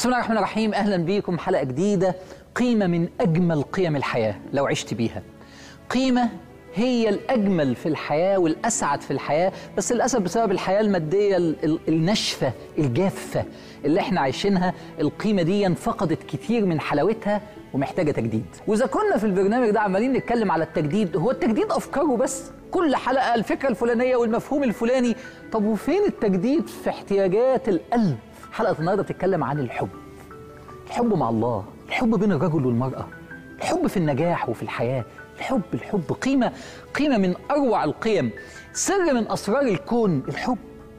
بسم الله الرحمن الرحيم اهلا بيكم حلقه جديده قيمه من اجمل قيم الحياه لو عشت بيها قيمه هي الاجمل في الحياه والاسعد في الحياه بس للاسف بسبب الحياه الماديه ال- ال- الناشفه الجافه اللي احنا عايشينها القيمه دي فقدت كتير من حلاوتها ومحتاجه تجديد واذا كنا في البرنامج ده عمالين نتكلم على التجديد هو التجديد افكاره بس كل حلقه الفكره الفلانيه والمفهوم الفلاني طب وفين التجديد في احتياجات القلب حلقه النهارده بتتكلم عن الحب الحب مع الله الحب بين الرجل والمرأة الحب في النجاح وفي الحياة الحب الحب قيمة قيمة من أروع القيم سر من أسرار الكون الحب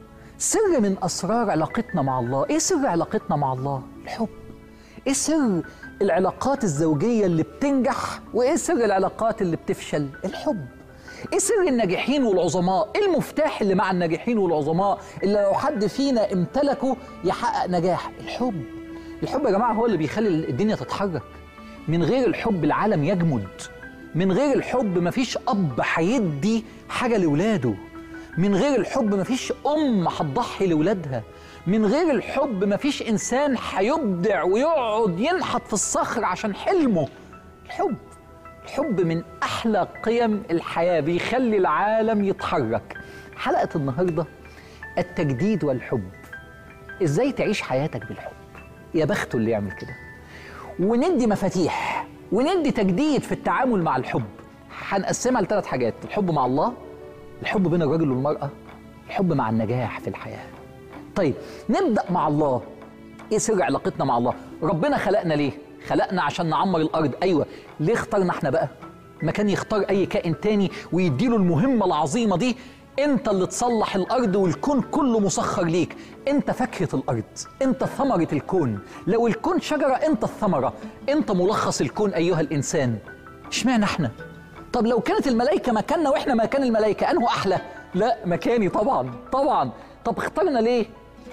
سر من أسرار علاقتنا مع الله إيه سر علاقتنا مع الله الحب إيه سر العلاقات الزوجية اللي بتنجح وإيه سر العلاقات اللي بتفشل الحب ايه سر الناجحين والعظماء؟ ايه المفتاح اللي مع الناجحين والعظماء اللي لو حد فينا امتلكه يحقق نجاح؟ الحب. الحب يا جماعه هو اللي بيخلي الدنيا تتحرك. من غير الحب العالم يجمد. من غير الحب مفيش اب هيدي حاجه لاولاده. من غير الحب مفيش ام هتضحي لاولادها. من غير الحب مفيش انسان هيبدع ويقعد ينحت في الصخر عشان حلمه. الحب الحب من احلى قيم الحياه بيخلي العالم يتحرك حلقه النهارده التجديد والحب ازاي تعيش حياتك بالحب يا بخته اللي يعمل كده وندي مفاتيح وندي تجديد في التعامل مع الحب هنقسمها لثلاث حاجات الحب مع الله الحب بين الرجل والمراه الحب مع النجاح في الحياه طيب نبدا مع الله ايه سر علاقتنا مع الله ربنا خلقنا ليه خلقنا عشان نعمر الارض ايوه ليه اختارنا احنا بقى ما كان يختار اي كائن تاني ويديله المهمه العظيمه دي انت اللي تصلح الارض والكون كله مسخر ليك انت فاكهه الارض انت ثمره الكون لو الكون شجره انت الثمره انت ملخص الكون ايها الانسان اشمعنى احنا طب لو كانت الملائكه مكاننا واحنا مكان الملائكه انه احلى لا مكاني طبعا طبعا طب اخترنا ليه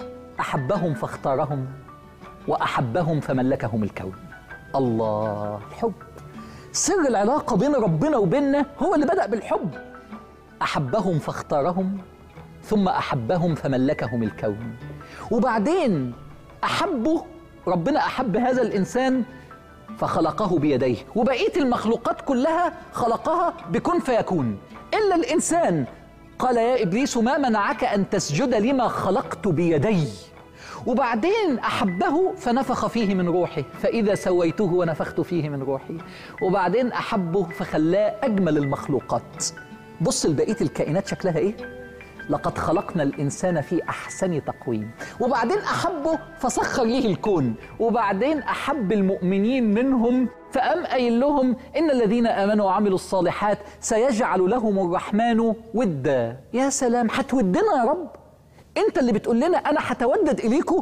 احبهم فاختارهم واحبهم فملكهم الكون الله الحب سر العلاقه بين ربنا وبيننا هو اللي بدا بالحب احبهم فاختارهم ثم احبهم فملكهم الكون وبعدين احبه ربنا احب هذا الانسان فخلقه بيديه وبقيه المخلوقات كلها خلقها بكن فيكون الا الانسان قال يا ابليس ما منعك ان تسجد لما خلقت بيدي وبعدين احبه فنفخ فيه من روحه فاذا سويته ونفخت فيه من روحي وبعدين احبه فخلاه اجمل المخلوقات بص لبقيه الكائنات شكلها ايه لقد خلقنا الانسان في احسن تقويم وبعدين احبه فسخر ليه الكون وبعدين احب المؤمنين منهم فقام قايل لهم ان الذين امنوا وعملوا الصالحات سيجعل لهم الرحمن ودا يا سلام هتودنا يا رب انت اللي بتقول لنا انا هتودد اليكم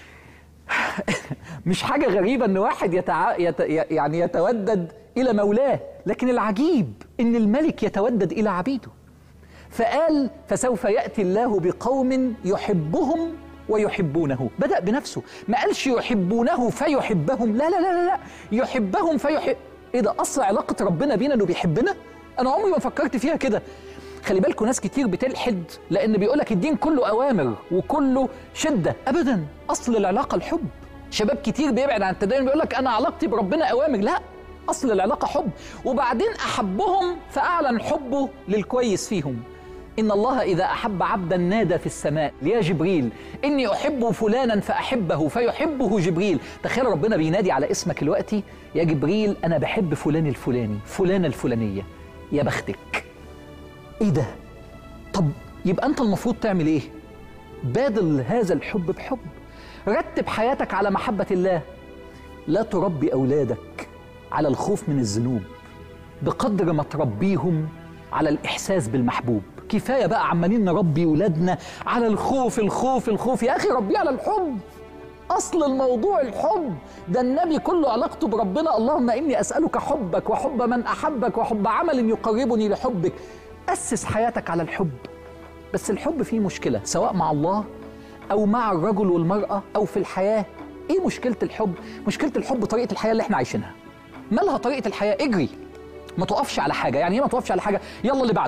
مش حاجه غريبه ان واحد يتع... يت... يعني يتودد الى مولاه لكن العجيب ان الملك يتودد الى عبيده فقال فسوف ياتي الله بقوم يحبهم ويحبونه بدا بنفسه ما قالش يحبونه فيحبهم لا لا لا لا, لا. يحبهم فيحب ايه ده اصل علاقه ربنا بينا انه بيحبنا انا عمري ما فكرت فيها كده خلي بالكم ناس كتير بتلحد لان بيقولك الدين كله اوامر وكله شده ابدا اصل العلاقه الحب شباب كتير بيبعد عن التدين بيقولك انا علاقتي بربنا اوامر لا اصل العلاقه حب وبعدين احبهم فاعلن حبه للكويس فيهم إن الله إذا أحب عبدا نادى في السماء يا جبريل إني أحب فلانا فأحبه فيحبه جبريل تخيل ربنا بينادي على اسمك دلوقتي يا جبريل أنا بحب فلان الفلاني فلانة الفلانية يا بختك إيه ده طب يبقى أنت المفروض تعمل إيه بادل هذا الحب بحب رتب حياتك على محبة الله لا تربي أولادك على الخوف من الذنوب بقدر ما تربيهم على الإحساس بالمحبوب كفاية بقى عمالين نربي ولادنا على الخوف الخوف الخوف يا أخي ربيه على الحب أصل الموضوع الحب ده النبي كله علاقته بربنا اللهم إني أسألك حبك وحب من أحبك وحب عمل يقربني لحبك أسس حياتك على الحب بس الحب فيه مشكلة سواء مع الله أو مع الرجل والمرأة أو في الحياة إيه مشكلة الحب؟ مشكلة الحب طريقة الحياة اللي إحنا عايشينها مالها طريقة الحياة؟ اجري ما توقفش على حاجة يعني إيه ما توقفش على حاجة؟ يلا اللي بعده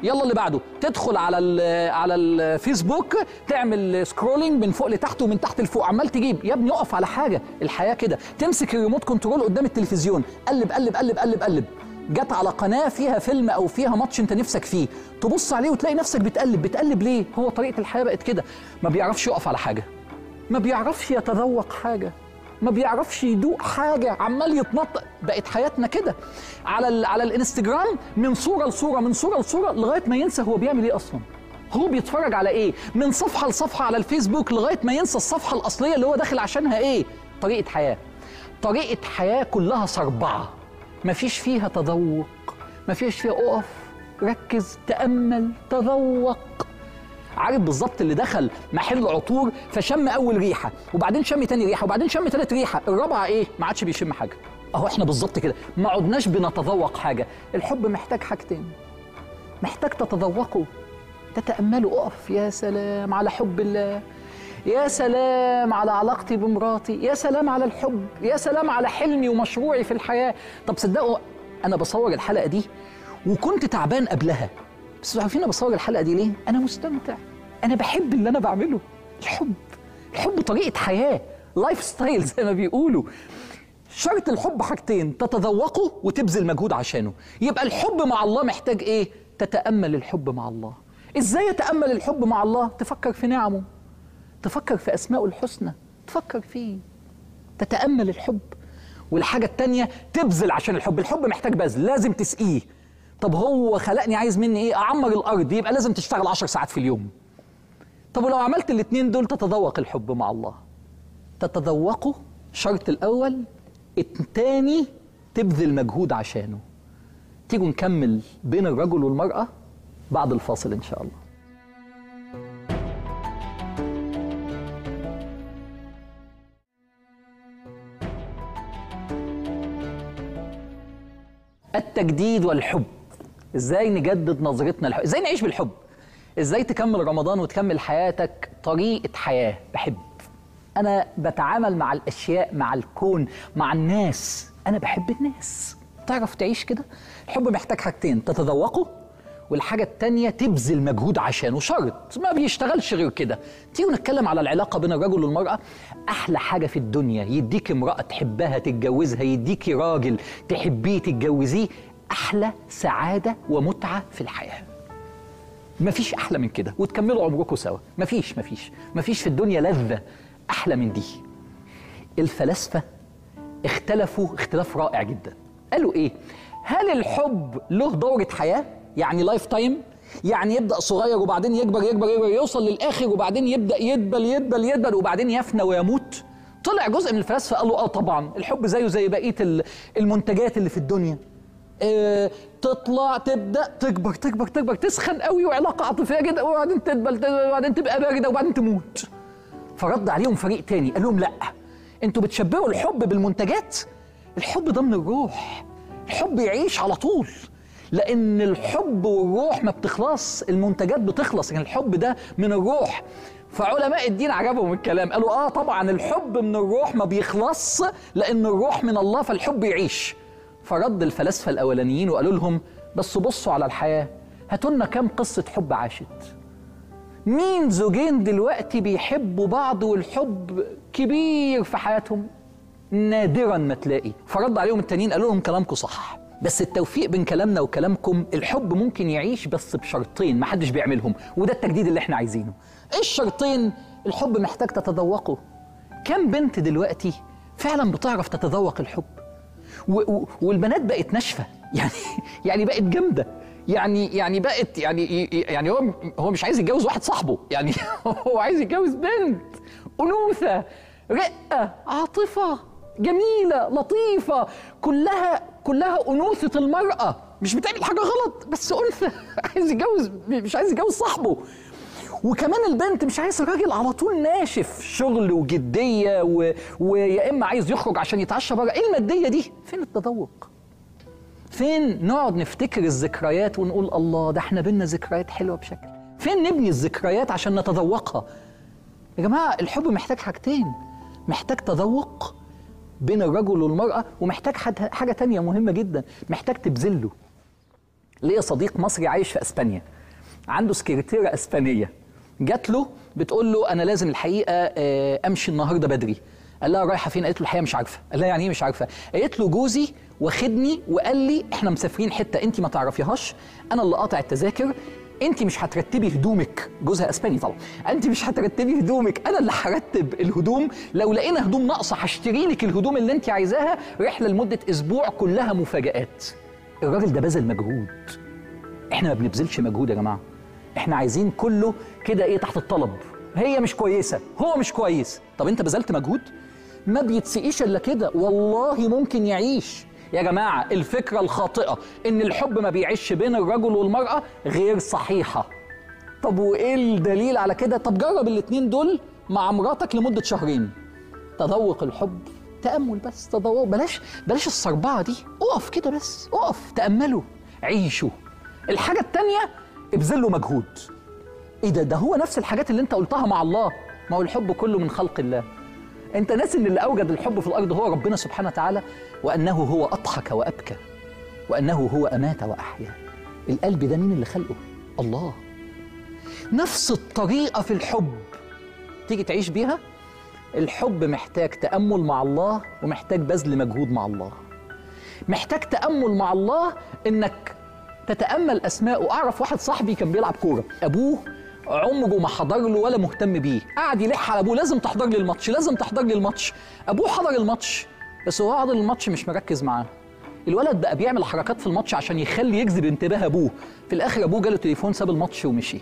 يلا اللي بعده تدخل على ال على الفيسبوك تعمل سكرولينج من فوق لتحت ومن تحت لفوق عمال تجيب يا ابني اقف على حاجه الحياه كده تمسك الريموت كنترول قدام التلفزيون قلب قلب قلب قلب قلب جت على قناه فيها فيلم او فيها ماتش انت نفسك فيه تبص عليه وتلاقي نفسك بتقلب بتقلب ليه هو طريقه الحياه بقت كده ما بيعرفش يقف على حاجه ما بيعرفش يتذوق حاجه ما بيعرفش يدوق حاجه عمال يتنطق بقت حياتنا كده على ال على الانستجرام من صوره لصوره من صوره لصوره لغايه ما ينسى هو بيعمل ايه اصلا هو بيتفرج على ايه من صفحه لصفحه على الفيسبوك لغايه ما ينسى الصفحه الاصليه اللي هو داخل عشانها ايه طريقه حياه طريقه حياه كلها صربعه مفيش فيها تذوق مفيش فيها اقف ركز تامل تذوق عارف بالظبط اللي دخل محل عطور فشم اول ريحه وبعدين شم تاني ريحه وبعدين شم تالت ريحه الرابعه ايه ما عادش بيشم حاجه اهو احنا بالظبط كده ما عدناش بنتذوق حاجه الحب محتاج حاجتين محتاج تتذوقه تتاملوا اقف يا سلام على حب الله يا سلام على علاقتي بمراتي يا سلام على الحب يا سلام على حلمي ومشروعي في الحياه طب صدقوا انا بصور الحلقه دي وكنت تعبان قبلها بس عارفين انا بصور الحلقه دي ليه انا مستمتع انا بحب اللي انا بعمله الحب الحب طريقه حياه لايف ستايل زي ما بيقولوا شرط الحب حاجتين تتذوقه وتبذل مجهود عشانه يبقى الحب مع الله محتاج ايه تتامل الحب مع الله ازاي اتامل الحب مع الله تفكر في نعمه تفكر في اسمائه الحسنى تفكر فيه تتامل الحب والحاجه التانية تبذل عشان الحب الحب محتاج بذل لازم تسقيه طب هو خلقني عايز مني ايه اعمر الارض يبقى لازم تشتغل عشر ساعات في اليوم طب ولو عملت الاتنين دول تتذوق الحب مع الله تتذوقه شرط الاول التاني تبذل مجهود عشانه تيجوا نكمل بين الرجل والمرأة بعد الفاصل إن شاء الله التجديد والحب ازاي نجدد نظرتنا للحب ازاي نعيش بالحب ازاي تكمل رمضان وتكمل حياتك طريقة حياة بحب انا بتعامل مع الاشياء مع الكون مع الناس انا بحب الناس تعرف تعيش كده الحب محتاج حاجتين تتذوقه والحاجة التانية تبذل مجهود عشانه شرط ما بيشتغلش غير كده تيجوا نتكلم على العلاقة بين الرجل والمرأة أحلى حاجة في الدنيا يديك امرأة تحبها تتجوزها يديكي راجل تحبيه تتجوزيه أحلى سعادة ومتعة في الحياة مفيش أحلى من كده وتكملوا عمركم سوا مفيش مفيش مفيش في الدنيا لذة أحلى من دي الفلاسفة اختلفوا اختلاف رائع جدا قالوا ايه هل الحب له دورة حياة يعني لايف تايم يعني يبدأ صغير وبعدين يكبر يكبر يكبر يوصل للآخر وبعدين يبدأ يدبل يدبل يدبل وبعدين يفنى ويموت طلع جزء من الفلاسفة قالوا اه طبعا الحب زيه زي بقية ال- المنتجات اللي في الدنيا اه تطلع تبدأ تكبر تكبر تكبر تسخن قوي وعلاقة عاطفية جدا وبعدين تدبل تدبل وبعدين تبقى باردة وبعدين تموت فرد عليهم فريق تاني قال لهم لا انتوا بتشبهوا الحب بالمنتجات الحب ده من الروح الحب يعيش على طول لان الحب والروح ما بتخلص المنتجات بتخلص يعني الحب ده من الروح فعلماء الدين عجبهم الكلام قالوا اه طبعا الحب من الروح ما بيخلص لان الروح من الله فالحب يعيش فرد الفلاسفه الاولانيين وقالوا لهم بس بصوا على الحياه هاتوا لنا كام قصه حب عاشت مين زوجين دلوقتي بيحبوا بعض والحب كبير في حياتهم نادرا ما تلاقي فرد عليهم التانيين قالوا لهم كلامكم صح بس التوفيق بين كلامنا وكلامكم الحب ممكن يعيش بس بشرطين ما حدش بيعملهم وده التجديد اللي احنا عايزينه ايه الشرطين الحب محتاج تتذوقه كم بنت دلوقتي فعلا بتعرف تتذوق الحب و- و- والبنات بقت ناشفه يعني يعني بقت جامده يعني يعني بقت يعني يعني هو هو مش عايز يتجوز واحد صاحبه يعني هو عايز يتجوز بنت انوثه رقه عاطفه جميله لطيفه كلها كلها انوثه المراه مش بتعمل حاجه غلط بس انثى عايز يتجوز مش عايز يتجوز صاحبه وكمان البنت مش عايز راجل على طول ناشف شغل وجديه و... ويا اما عايز يخرج عشان يتعشى بره ايه الماديه دي فين التذوق فين نقعد نفتكر الذكريات ونقول الله ده احنا بينا ذكريات حلوه بشكل فين نبني الذكريات عشان نتذوقها يا جماعه الحب محتاج حاجتين محتاج تذوق بين الرجل والمراه ومحتاج حد- حاجه تانية مهمه جدا محتاج تبذله ليا صديق مصري عايش في اسبانيا عنده سكرتيره اسبانيه جات له بتقول له انا لازم الحقيقه آه، امشي النهارده بدري قال لها رايحه فين قالت له الحقيقه مش عارفه قال لها يعني ايه مش عارفه قالت له جوزي واخدني وقال لي احنا مسافرين حته انت ما تعرفيهاش انا اللي قاطع التذاكر انت مش هترتبي هدومك جوزها اسباني طبعا انت مش هترتبي هدومك انا اللي هرتب الهدوم لو لقينا هدوم ناقصه هشتري لك الهدوم اللي انت عايزاها رحله لمده اسبوع كلها مفاجات الراجل ده بذل مجهود احنا ما بنبذلش مجهود يا جماعه احنا عايزين كله كده ايه تحت الطلب هي مش كويسه هو مش كويس طب انت بذلت مجهود ما بيتسقيش الا كده والله ممكن يعيش يا جماعه الفكره الخاطئه ان الحب ما بيعيش بين الرجل والمراه غير صحيحه طب وايه الدليل على كده طب جرب الاتنين دول مع مراتك لمده شهرين تذوق الحب تامل بس تذوق بلاش بلاش الصربعه دي اقف كده بس اقف تاملوا عيشوا الحاجه التانيه ابذلوا مجهود ايه ده ده هو نفس الحاجات اللي انت قلتها مع الله ما هو الحب كله من خلق الله انت ناسي ان اللي اوجد الحب في الارض هو ربنا سبحانه وتعالى وانه هو اضحك وابكى وانه هو امات واحيا القلب ده مين اللي خلقه الله نفس الطريقه في الحب تيجي تعيش بيها الحب محتاج تامل مع الله ومحتاج بذل مجهود مع الله محتاج تامل مع الله انك تتامل اسماءه اعرف واحد صاحبي كان بيلعب كوره ابوه عمره ما حضر له ولا مهتم بيه قعد يلح على ابوه لازم تحضر لي الماتش لازم تحضر لي الماتش ابوه حضر الماتش بس هو حضر الماتش مش مركز معاه الولد بقى بيعمل حركات في الماتش عشان يخلي يجذب انتباه ابوه في الاخر ابوه جاله تليفون ساب الماتش ومشي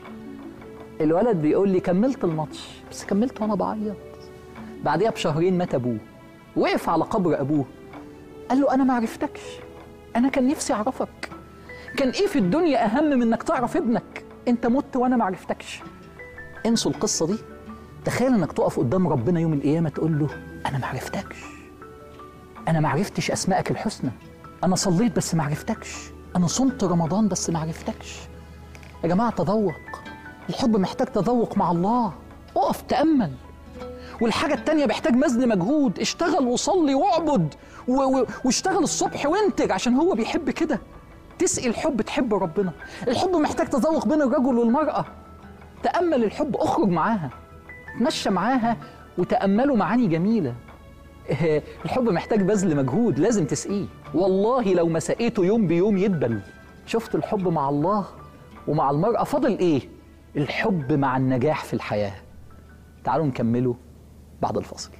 الولد بيقول لي كملت الماتش بس كملت وانا بعيط بعديها بشهرين مات ابوه وقف على قبر ابوه قال له انا ما عرفتكش انا كان نفسي اعرفك كان ايه في الدنيا اهم من انك تعرف ابنك انت مت وانا ما عرفتكش انسوا القصه دي تخيل انك تقف قدام ربنا يوم القيامه تقول له انا ما عرفتكش انا ما عرفتش اسمائك الحسنى انا صليت بس ما عرفتكش انا صمت رمضان بس ما عرفتكش يا جماعه تذوق الحب محتاج تذوق مع الله اقف تامل والحاجة التانية محتاج بذل مجهود اشتغل وصلي واعبد و- و- واشتغل الصبح وانتج عشان هو بيحب كده تسقي الحب تحب ربنا الحب محتاج تذوق بين الرجل والمرأة تأمل الحب اخرج معاها تمشى معاها وتأملوا معاني جميلة إيه، الحب محتاج بذل مجهود لازم تسقيه والله لو ما سقيته يوم بيوم يدبل شفت الحب مع الله ومع المرأة فاضل ايه الحب مع النجاح في الحياة تعالوا نكمله بعد الفاصل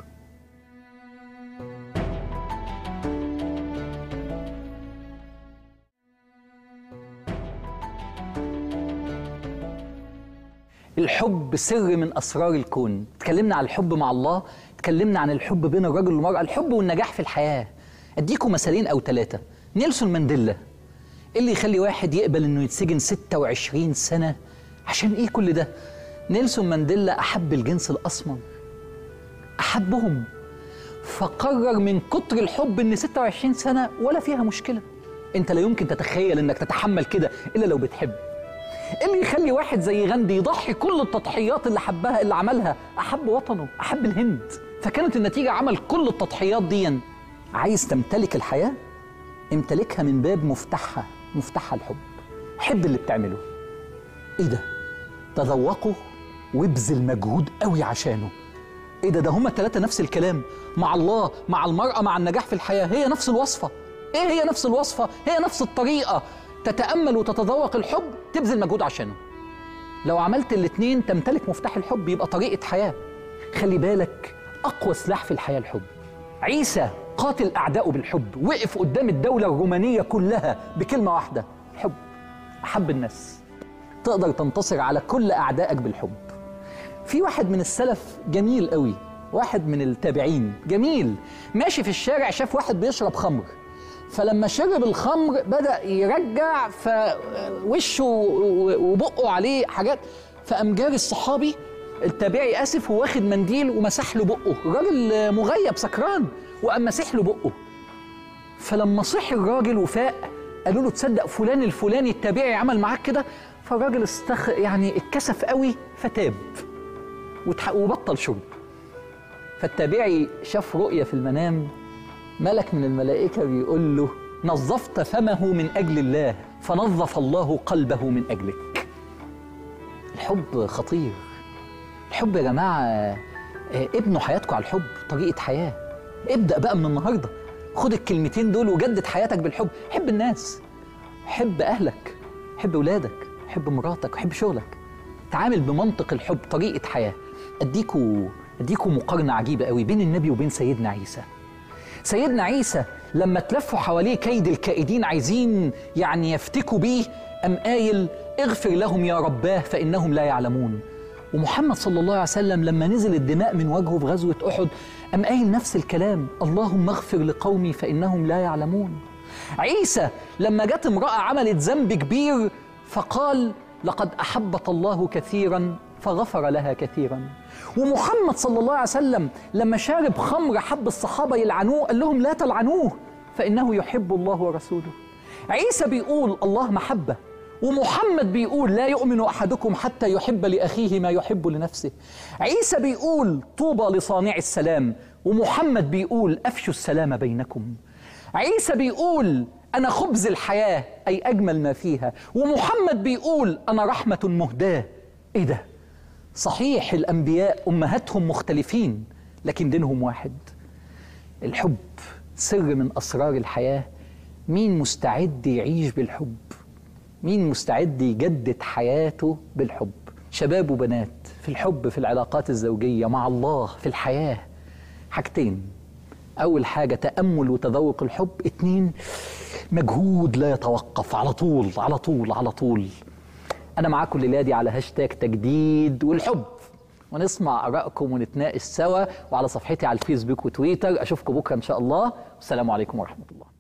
الحب سر من اسرار الكون اتكلمنا عن الحب مع الله اتكلمنا عن الحب بين الرجل والمراه الحب والنجاح في الحياه اديكم مثالين او ثلاثه نيلسون مانديلا ايه اللي يخلي واحد يقبل انه يتسجن 26 سنه عشان ايه كل ده نيلسون مانديلا احب الجنس الاسمر احبهم فقرر من كتر الحب ان 26 سنه ولا فيها مشكله انت لا يمكن تتخيل انك تتحمل كده الا لو بتحب ايه اللي يخلي واحد زي غاندي يضحي كل التضحيات اللي حبها اللي عملها احب وطنه احب الهند فكانت النتيجه عمل كل التضحيات دي عايز تمتلك الحياه امتلكها من باب مفتاحها مفتاحها الحب حب اللي بتعمله ايه ده تذوقه وابذل مجهود قوي عشانه ايه ده ده هما الثلاثه نفس الكلام مع الله مع المراه مع النجاح في الحياه هي نفس الوصفه ايه هي نفس الوصفه هي نفس الطريقه تتامل وتتذوق الحب تبذل مجهود عشانه لو عملت الاتنين تمتلك مفتاح الحب يبقى طريقه حياه خلي بالك اقوى سلاح في الحياه الحب عيسى قاتل اعدائه بالحب وقف قدام الدوله الرومانيه كلها بكلمه واحده الحب احب الناس تقدر تنتصر على كل اعدائك بالحب في واحد من السلف جميل قوي واحد من التابعين جميل ماشي في الشارع شاف واحد بيشرب خمر فلما شرب الخمر بدأ يرجع فوشه وبقه عليه حاجات فقام جاري الصحابي التابعي اسف وواخد منديل ومسح له بقه الراجل مغيب سكران وقام مسح له بقه فلما صحي الراجل وفاق قالوا له تصدق فلان الفلاني التابعي عمل معاك كده فالراجل استخ يعني اتكسف قوي فتاب وتح... وبطل شرب فالتابعي شاف رؤية في المنام ملك من الملائكة بيقول له نظفت فمه من أجل الله فنظف الله قلبه من أجلك الحب خطير الحب يا جماعة آه، ابنوا حياتكم على الحب طريقة حياة ابدأ بقى من النهاردة خد الكلمتين دول وجدد حياتك بالحب حب الناس حب أهلك حب ولادك حب مراتك حب شغلك تعامل بمنطق الحب طريقة حياة أديكوا أديكوا مقارنة عجيبة قوي بين النبي وبين سيدنا عيسى سيدنا عيسى لما تلفوا حواليه كيد الكائدين عايزين يعني يفتكوا بيه أم قايل اغفر لهم يا رباه فإنهم لا يعلمون ومحمد صلى الله عليه وسلم لما نزل الدماء من وجهه في غزوة أحد أم قايل نفس الكلام اللهم اغفر لقومي فإنهم لا يعلمون عيسى لما جت امرأة عملت ذنب كبير فقال لقد أحبط الله كثيرا فغفر لها كثيرا ومحمد صلى الله عليه وسلم لما شارب خمر حب الصحابة يلعنوه قال لهم لا تلعنوه فإنه يحب الله ورسوله عيسى بيقول الله محبة ومحمد بيقول لا يؤمن أحدكم حتى يحب لأخيه ما يحب لنفسه عيسى بيقول طوبى لصانع السلام ومحمد بيقول أفشوا السلام بينكم عيسى بيقول أنا خبز الحياة أي أجمل ما فيها ومحمد بيقول أنا رحمة مهداة إيه ده؟ صحيح الأنبياء أمهاتهم مختلفين لكن دينهم واحد الحب سر من أسرار الحياة مين مستعد يعيش بالحب مين مستعد يجدد حياته بالحب شباب وبنات في الحب في العلاقات الزوجية مع الله في الحياة حاجتين أول حاجة تأمل وتذوق الحب اتنين مجهود لا يتوقف على طول على طول على طول أنا معاكم الليلة دي على هاشتاج تجديد والحب ونسمع آرائكم ونتناقش سوا وعلى صفحتي على الفيسبوك وتويتر أشوفكم بكرة إن شاء الله والسلام عليكم ورحمة الله